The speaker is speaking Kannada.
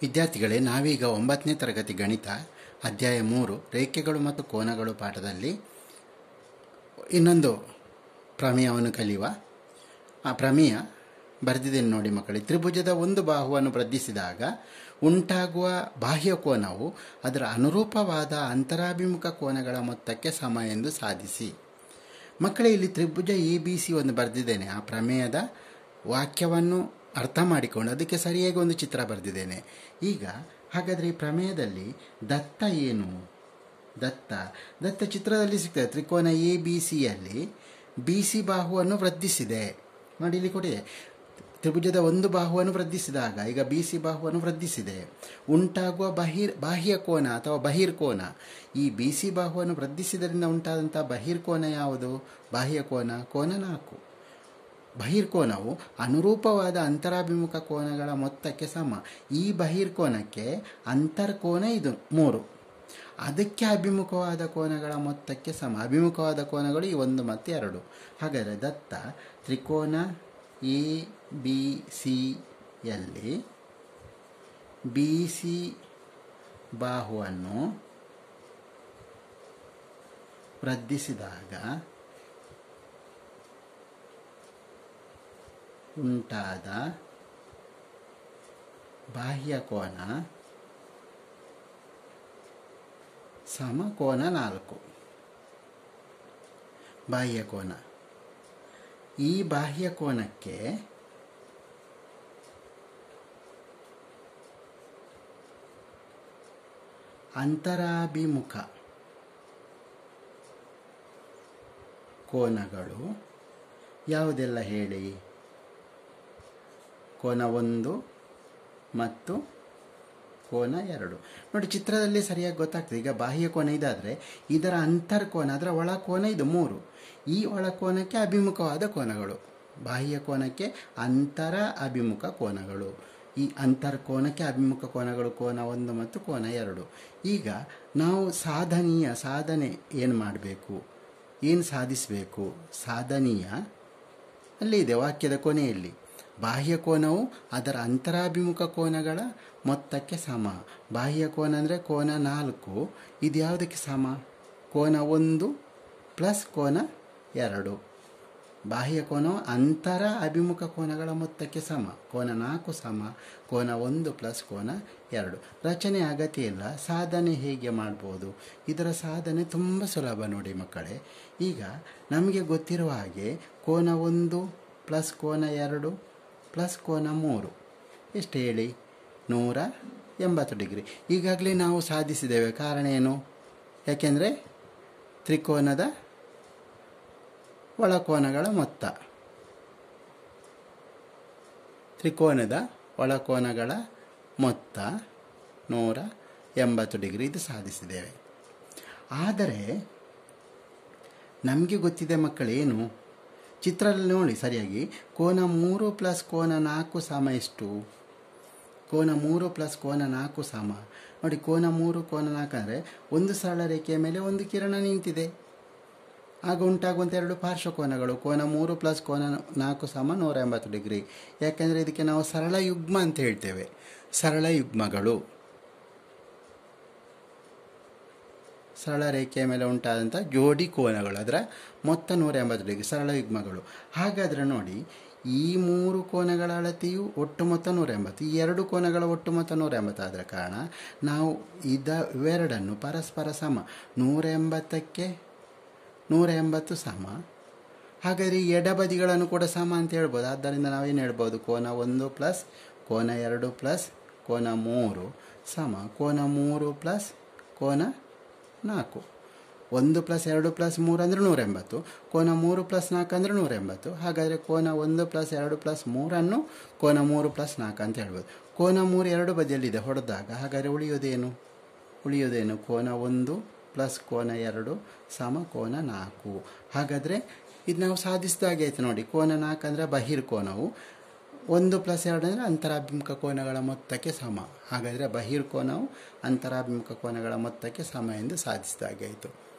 ವಿದ್ಯಾರ್ಥಿಗಳೇ ನಾವೀಗ ಒಂಬತ್ತನೇ ತರಗತಿ ಗಣಿತ ಅಧ್ಯಾಯ ಮೂರು ರೇಖೆಗಳು ಮತ್ತು ಕೋನಗಳು ಪಾಠದಲ್ಲಿ ಇನ್ನೊಂದು ಪ್ರಮೇಯವನ್ನು ಕಲಿಯುವ ಆ ಪ್ರಮೇಯ ಬರೆದಿದ್ದೇನೆ ನೋಡಿ ಮಕ್ಕಳೇ ತ್ರಿಭುಜದ ಒಂದು ಬಾಹುವನ್ನು ವೃದ್ಧಿಸಿದಾಗ ಉಂಟಾಗುವ ಬಾಹ್ಯ ಕೋನವು ಅದರ ಅನುರೂಪವಾದ ಅಂತರಾಭಿಮುಖ ಕೋನಗಳ ಮೊತ್ತಕ್ಕೆ ಸಮ ಎಂದು ಸಾಧಿಸಿ ಮಕ್ಕಳೇ ಇಲ್ಲಿ ತ್ರಿಭುಜ ಎ ಬಿ ಸಿ ಒಂದು ಬರೆದಿದ್ದೇನೆ ಆ ಪ್ರಮೇಯದ ವಾಕ್ಯವನ್ನು ಅರ್ಥ ಮಾಡಿಕೊಂಡು ಅದಕ್ಕೆ ಸರಿಯಾಗಿ ಒಂದು ಚಿತ್ರ ಬರೆದಿದ್ದೇನೆ ಈಗ ಹಾಗಾದರೆ ಈ ಪ್ರಮೇಯದಲ್ಲಿ ದತ್ತ ಏನು ದತ್ತ ದತ್ತ ಚಿತ್ರದಲ್ಲಿ ಸಿಗ್ತದೆ ತ್ರಿಕೋನ ಎ ಬಿ ಸಿಯಲ್ಲಿ ಬಿ ಸಿ ಬಾಹುವನ್ನು ವೃದ್ಧಿಸಿದೆ ನೋಡಿ ಇಲ್ಲಿ ಕೊಡಿ ತ್ರಿಭುಜದ ಒಂದು ಬಾಹುವನ್ನು ವೃದ್ಧಿಸಿದಾಗ ಈಗ ಬಿ ಸಿ ಬಾಹುವನ್ನು ವೃದ್ಧಿಸಿದೆ ಉಂಟಾಗುವ ಬಹಿರ್ ಬಾಹ್ಯ ಕೋನ ಅಥವಾ ಬಹಿರ್ಕೋನ ಈ ಬಿ ಸಿ ಬಾಹುವನ್ನು ವೃದ್ಧಿಸಿದರಿಂದ ಉಂಟಾದಂಥ ಬಹಿರ್ಕೋನ ಯಾವುದು ಬಾಹ್ಯ ಕೋನ ಕೋನ ನಾಲ್ಕು ಬಹಿರ್ಕೋನವು ಅನುರೂಪವಾದ ಅಂತರಾಭಿಮುಖ ಕೋನಗಳ ಮೊತ್ತಕ್ಕೆ ಸಮ ಈ ಬಹಿರ್ಕೋನಕ್ಕೆ ಅಂತರ್ಕೋನ ಇದು ಮೂರು ಅದಕ್ಕೆ ಅಭಿಮುಖವಾದ ಕೋನಗಳ ಮೊತ್ತಕ್ಕೆ ಸಮ ಅಭಿಮುಖವಾದ ಕೋನಗಳು ಈ ಒಂದು ಮತ್ತು ಎರಡು ಹಾಗಾದರೆ ದತ್ತ ತ್ರಿಕೋನ ಎ ಬಿ ಸಿಯಲ್ಲಿ ಬಿ ಸಿ ಬಾಹುವನ್ನು ವೃದ್ಧಿಸಿದಾಗ ಉಂಟಾದ ಬಾಹ್ಯ ಕೋನ ಸಮಕೋನ ನಾಲ್ಕು ಬಾಹ್ಯ ಕೋನ ಈ ಬಾಹ್ಯ ಕೋನಕ್ಕೆ ಅಂತರಾಭಿಮುಖ ಕೋನಗಳು ಯಾವುದೆಲ್ಲ ಹೇಳಿ ಕೋನ ಒಂದು ಮತ್ತು ಕೋನ ಎರಡು ನೋಡಿ ಚಿತ್ರದಲ್ಲಿ ಸರಿಯಾಗಿ ಗೊತ್ತಾಗ್ತದೆ ಈಗ ಬಾಹ್ಯ ಕೋನ ಇದಾದರೆ ಇದರ ಅಂತರ್ಕೋನ ಅದರ ಒಳಕೋನ ಇದು ಮೂರು ಈ ಒಳಕೋನಕ್ಕೆ ಅಭಿಮುಖವಾದ ಕೋನಗಳು ಬಾಹ್ಯ ಕೋನಕ್ಕೆ ಅಂತರ ಅಭಿಮುಖ ಕೋನಗಳು ಈ ಅಂತರ್ಕೋನಕ್ಕೆ ಅಭಿಮುಖ ಕೋನಗಳು ಕೋನ ಒಂದು ಮತ್ತು ಕೋನ ಎರಡು ಈಗ ನಾವು ಸಾಧನೀಯ ಸಾಧನೆ ಏನು ಮಾಡಬೇಕು ಏನು ಸಾಧಿಸಬೇಕು ಸಾಧನೀಯ ಅಲ್ಲಿ ಇದೆ ವಾಕ್ಯದ ಕೊನೆಯಲ್ಲಿ ಬಾಹ್ಯ ಕೋನವು ಅದರ ಅಂತರಾಭಿಮುಖ ಕೋನಗಳ ಮೊತ್ತಕ್ಕೆ ಸಮ ಬಾಹ್ಯ ಕೋನ ಅಂದರೆ ಕೋನ ನಾಲ್ಕು ಇದು ಯಾವುದಕ್ಕೆ ಸಮ ಕೋನ ಒಂದು ಪ್ಲಸ್ ಕೋನ ಎರಡು ಬಾಹ್ಯ ಕೋನವು ಅಂತರ ಅಭಿಮುಖ ಕೋನಗಳ ಮೊತ್ತಕ್ಕೆ ಸಮ ಕೋನ ನಾಲ್ಕು ಸಮ ಕೋನ ಒಂದು ಪ್ಲಸ್ ಕೋನ ಎರಡು ರಚನೆ ಅಗತ್ಯ ಇಲ್ಲ ಸಾಧನೆ ಹೇಗೆ ಮಾಡ್ಬೋದು ಇದರ ಸಾಧನೆ ತುಂಬ ಸುಲಭ ನೋಡಿ ಮಕ್ಕಳೇ ಈಗ ನಮಗೆ ಗೊತ್ತಿರುವ ಹಾಗೆ ಕೋನ ಒಂದು ಪ್ಲಸ್ ಕೋನ ಎರಡು ಪ್ಲಸ್ ಕೋನ ಮೂರು ಎಷ್ಟು ಹೇಳಿ ನೂರ ಎಂಬತ್ತು ಡಿಗ್ರಿ ಈಗಾಗಲೇ ನಾವು ಸಾಧಿಸಿದ್ದೇವೆ ಕಾರಣ ಏನು ಯಾಕೆಂದರೆ ತ್ರಿಕೋನದ ಒಳಕೋನಗಳ ಮೊತ್ತ ತ್ರಿಕೋನದ ಒಳಕೋನಗಳ ಮೊತ್ತ ನೂರ ಎಂಬತ್ತು ಡಿಗ್ರಿ ಇದು ಸಾಧಿಸಿದ್ದೇವೆ ಆದರೆ ನಮಗೆ ಗೊತ್ತಿದೆ ಮಕ್ಕಳೇನು ಚಿತ್ರದಲ್ಲಿ ನೋಡಿ ಸರಿಯಾಗಿ ಕೋನ ಮೂರು ಪ್ಲಸ್ ಕೋನ ನಾಲ್ಕು ಸಮ ಎಷ್ಟು ಕೋನ ಮೂರು ಪ್ಲಸ್ ಕೋನ ನಾಲ್ಕು ಸಮ ನೋಡಿ ಕೋನ ಮೂರು ಕೋನ ನಾಲ್ಕು ಅಂದರೆ ಒಂದು ಸರಳ ರೇಖೆಯ ಮೇಲೆ ಒಂದು ಕಿರಣ ನಿಂತಿದೆ ಆಗ ಉಂಟಾಗುವಂಥ ಎರಡು ಪಾರ್ಶ್ವಕೋನಗಳು ಕೋನ ಮೂರು ಪ್ಲಸ್ ಕೋನ ನಾಲ್ಕು ಸಮ ನೂರ ಎಂಬತ್ತು ಡಿಗ್ರಿ ಯಾಕೆಂದರೆ ಇದಕ್ಕೆ ನಾವು ಸರಳ ಯುಗ್ಮ ಅಂತ ಹೇಳ್ತೇವೆ ಸರಳ ಯುಗ್ಮಗಳು ಸರಳ ರೇಖೆಯ ಮೇಲೆ ಉಂಟಾದಂಥ ಜೋಡಿ ಕೋನಗಳು ಅದರ ಮೊತ್ತ ನೂರ ಎಂಬತ್ತು ಡಿಗ್ರಿ ಸರಳ ಯುಗ್ಮಗಳು ಹಾಗಾದರೆ ನೋಡಿ ಈ ಮೂರು ಕೋನಗಳ ಅಳತೆಯು ಒಟ್ಟು ಮೊತ್ತ ನೂರ ಎಂಬತ್ತು ಈ ಎರಡು ಕೋನಗಳ ಒಟ್ಟು ಮೊತ್ತ ನೂರ ಎಂಬತ್ತು ಆದ ಕಾರಣ ನಾವು ಇದ ಇವೆರಡನ್ನು ಪರಸ್ಪರ ಸಮ ನೂರ ಎಂಬತ್ತಕ್ಕೆ ನೂರ ಎಂಬತ್ತು ಸಮ ಹಾಗಾದರೆ ಈ ಎಡಬದಿಗಳನ್ನು ಕೂಡ ಸಮ ಅಂತ ಹೇಳ್ಬೋದು ಆದ್ದರಿಂದ ನಾವೇನು ಹೇಳ್ಬೋದು ಕೋನ ಒಂದು ಪ್ಲಸ್ ಕೋನ ಎರಡು ಪ್ಲಸ್ ಕೋನ ಮೂರು ಸಮ ಕೋನ ಮೂರು ಪ್ಲಸ್ ಕೋನ ನಾಲ್ಕು ಒಂದು ಪ್ಲಸ್ ಎರಡು ಪ್ಲಸ್ ಮೂರು ಅಂದರೆ ನೂರ ಎಂಬತ್ತು ಕೋನ ಮೂರು ಪ್ಲಸ್ ನಾಲ್ಕು ಅಂದರೆ ನೂರ ಎಂಬತ್ತು ಹಾಗಾದರೆ ಕೋನ ಒಂದು ಪ್ಲಸ್ ಎರಡು ಪ್ಲಸ್ ಮೂರನ್ನು ಕೋನ ಮೂರು ಪ್ಲಸ್ ನಾಲ್ಕು ಅಂತ ಹೇಳ್ಬೋದು ಕೋನ ಮೂರು ಎರಡು ಬದಿಯಲ್ಲಿದೆ ಹೊಡೆದಾಗ ಹಾಗಾದರೆ ಉಳಿಯೋದೇನು ಉಳಿಯೋದೇನು ಕೋನ ಒಂದು ಪ್ಲಸ್ ಕೋನ ಎರಡು ಸಮ ಕೋನ ನಾಲ್ಕು ಹಾಗಾದರೆ ಇದು ನಾವು ಸಾಧಿಸಿದಾಗೆ ಆಯಿತು ನೋಡಿ ಕೋನ ನಾಲ್ಕು ಅಂದರೆ ಬಹಿರ್ಕೋನವು ಒಂದು ಪ್ಲಸ್ ಎರಡು ಅಂದರೆ ಅಂತರಾಭಿಮುಖ ಕೋನಗಳ ಮೊತ್ತಕ್ಕೆ ಸಮ ಹಾಗಾದರೆ ಬಹಿರ್ಕೋನವು ಅಂತರಾಭಿಮುಖ ಕೋನಗಳ ಮೊತ್ತಕ್ಕೆ ಸಮ ಎಂದು ಸಾಧಿಸಿದಾಗೆ ಆಯಿತು